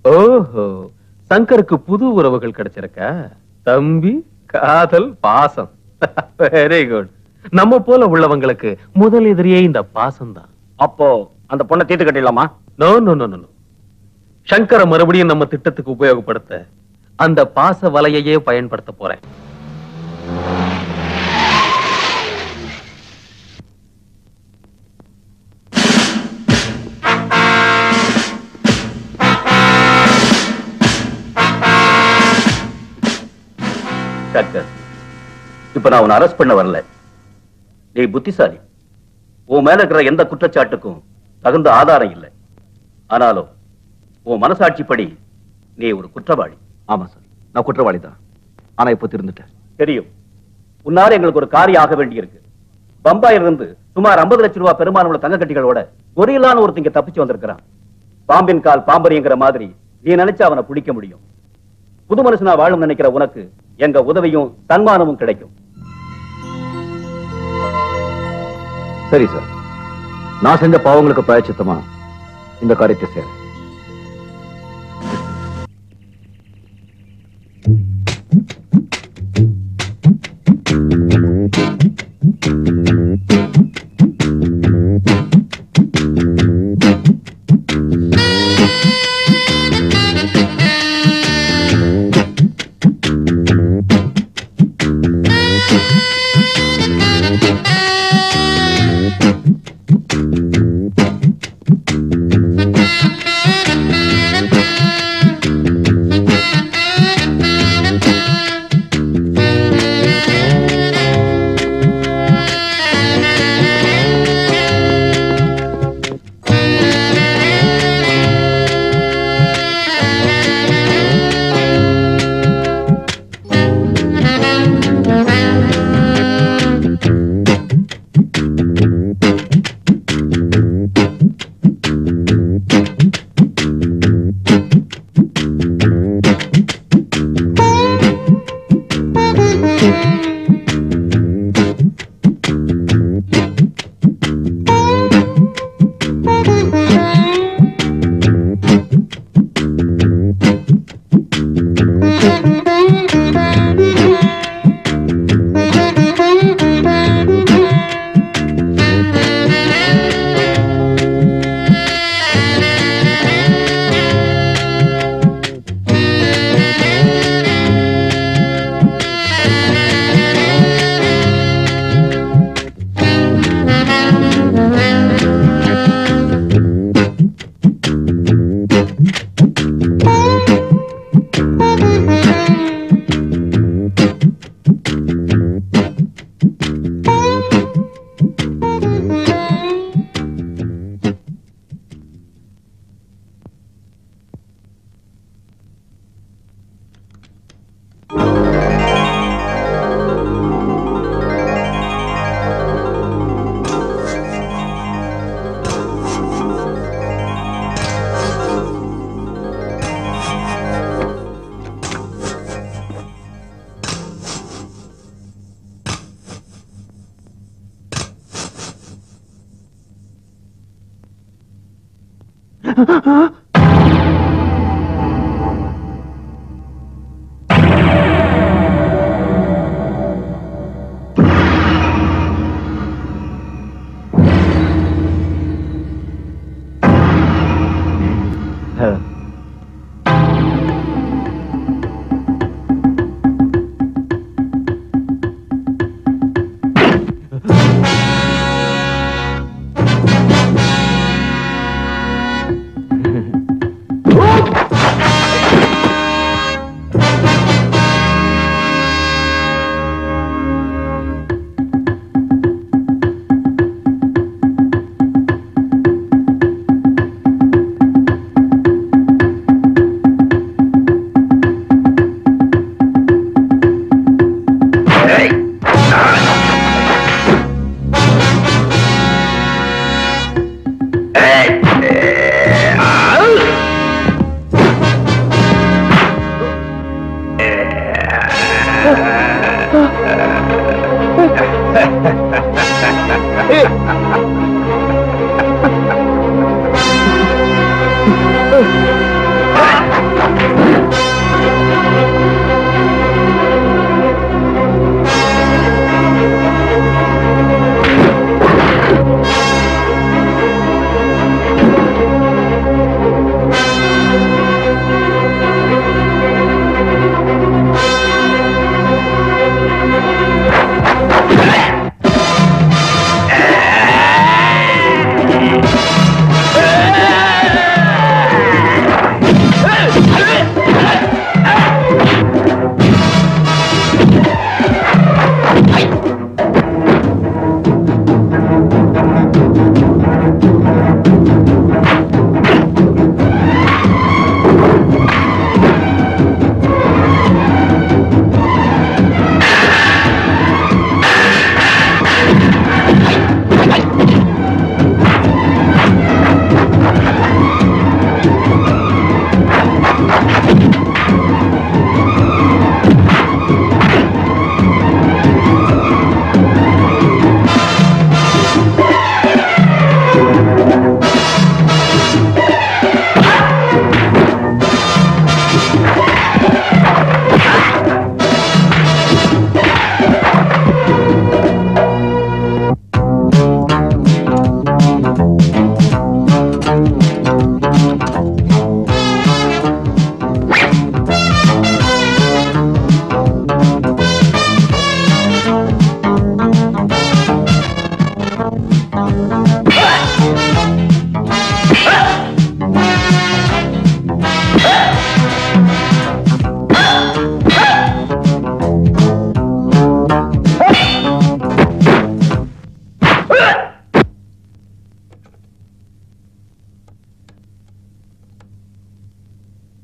ஓஹோ சங்கருக்கு புது உறவுகள் கிடைச்சிருக்கா தம்பி காதல் பாசம் வெரி குட் நம்ம போல உள்ளவங்களுக்கு முதல் எதிரியே இந்த பாசம் தான் அப்போ அந்த பொண்ணை தீர்த்து கட்டிடலாமா no no no no Shankara மறுபடியும் நம்ம திட்டத்துக்கு உபயோகப்படுத்த அந்த பாச வலையையே பயன்படுத்த போறேன் சங்கர் இப்ப நான் உன்னை அரெஸ்ட் பண்ண வரல நீ புத்திசாலி உன் மேல இருக்கிற எந்த குற்றச்சாட்டுக்கும் தகுந்த ஆதாரம் இல்லை ஆனாலும் உன் மனசாட்சிப்படி நீ ஒரு குற்றவாளி ஆமா சார் நான் குற்றவாளி தான் ஆனா இப்போ திருந்துட்டேன் தெரியும் உன்னால எங்களுக்கு ஒரு காரியம் ஆக வேண்டியிருக்கு பம்பாயில இருந்து சுமார் 50 லட்சம் ரூபாய் பெருமானமுள்ள தங்க கட்டிகளோட கொரியிலான ஒருத்தங்க தப்பிச்சு வந்திருக்கிறான் பாம்பின் கால் பாம்பரிங்கிற மாதிரி நீ நினைச்சா அவனை பிடிக்க முடியும் புது மனுஷனா வாழும் நினைக்கிற உனக்கு எங்க உதவியும் சன்மானமும் கிடைக்கும் சரி சார் நான் செஞ்ச பாவங்களுக்கு பிராயச்சித்தமா இந்த காரியத்தை சேர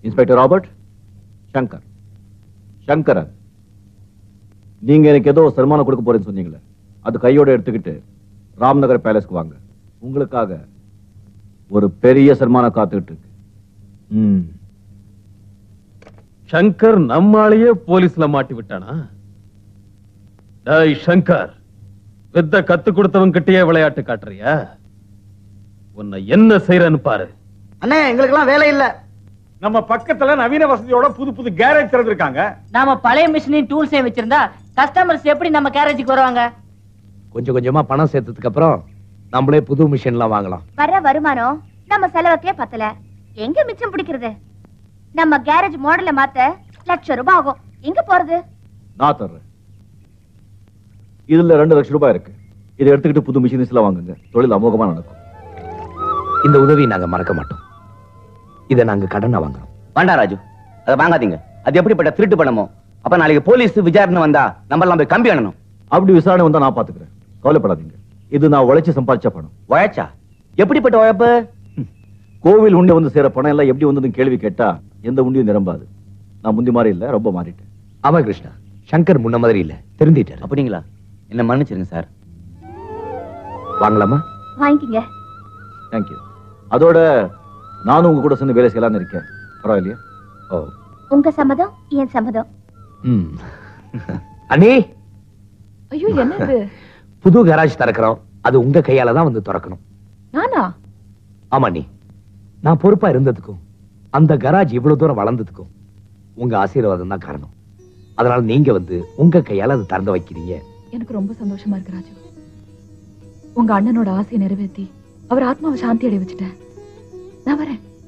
இன்ஸ்பெக்டர் ராபர்ட் சங்கர் சங்கரன் நீங்க எனக்கு ஏதோ சன்மானம் கொடுக்க போறேன்னு சொன்னீங்களே அது கையோட எடுத்துக்கிட்டு ராம்நகர் பேலஸ்க்கு வாங்க உங்களுக்காக ஒரு பெரிய சன்மானம் காத்துக்கிட்டு இருக்கு ம் சங்கர் நம்மாலேயே போலீஸ்ல மாட்டி விட்டானா டேய் சங்கர் வித்த கத்து கொடுத்தவன் கிட்டயே விளையாட்டு காட்டுறியா உன்னை என்ன செய்யறன்னு பாரு அண்ணே எங்களுக்கெல்லாம் வேலை இல்ல நம்ம பக்கத்துல நவீன வசதியோட புது புது கேரேஜ் திறந்திருக்காங்க நாம பழைய மிஷினையும் டூல்ஸையும் வச்சிருந்தா கஸ்டமர்ஸ் எப்படி நம்ம கேரேஜுக்கு வருவாங்க கொஞ்சம் கொஞ்சமா பணம் சேர்த்ததுக்கு அப்புறம் நம்மளே புது மிஷின்லாம் வாங்கலாம் வர்ற வருமானம் நம்ம செலவுக்கே பத்தல எங்க மிச்சம் பிடிக்கிறது நம்ம கேரேஜ் மாடல மாத்த லட்சம் ரூபாய் ஆகும் எங்க போறது நான் தர்றேன் இதுல ரெண்டு லட்சம் ரூபாய் இருக்கு இதை எடுத்துக்கிட்டு புது மிஷின்ஸ் எல்லாம் வாங்குங்க தொழில் அமோகமா நடக்கும் இந்த உதவியை நாங்க மறக்க மாட்டோம் இதை நாங்க கடனா வாங்குறோம் வேண்டாம் ராஜு அதை வாங்காதீங்க அது எப்படிப்பட்ட திருட்டு பணமோ அப்ப நாளைக்கு போலீஸ் விசாரணை வந்தா நம்ம எல்லாம் போய் கம்பி அண்ணணும் அப்படி விசாரணை வந்தா நான் பாத்துக்கிறேன் கவலைப்படாதீங்க இது நான் உழைச்சு சம்பாதிச்ச பணம் உழைச்சா எப்படிப்பட்ட உழைப்பு கோவில் உண்டி வந்து சேர பணம் எல்லாம் எப்படி வந்ததுன்னு கேள்வி கேட்டா எந்த உண்டியும் நிரம்பாது நான் முந்தி மாதிரி இல்ல ரொம்ப மாறிட்டேன் ஆமா கிருஷ்ணா சங்கர் முன்ன மாதிரி இல்ல திருந்திட்டாரு அப்படிங்களா என்ன மன்னிச்சிருங்க சார் வாங்கலாமா வாங்கிக்கங்க தேங்க்யூ அதோட நானும் உங்க கூட சேர்ந்து வேலை செய்யலாம்னு இருக்கேன் பரவாயில்லையா ஓ உங்க சம்மதம் என் சம்மதம் ம் அண்ணி ஐயோ என்னது புது கராஜ் திறக்கிறோம் அது உங்க கையால தான் வந்து திறக்கணும் நானா ஆமா நீ நான் பொறுப்பா இருந்ததுக்கும் அந்த கராஜ் இவ்வளவு தூரம் வளர்ந்ததுக்கும் உங்க ஆசீர்வாதம் தான் காரணம் அதனால நீங்க வந்து உங்க கையால அதை திறந்து வைக்கிறீங்க எனக்கு ரொம்ப சந்தோஷமா இருக்கு ராஜு உங்க அண்ணனோட ஆசையை நிறைவேத்தி அவர் ஆத்மாவை சாந்தி அடைய வச்சுட்டேன் நான் வரேன்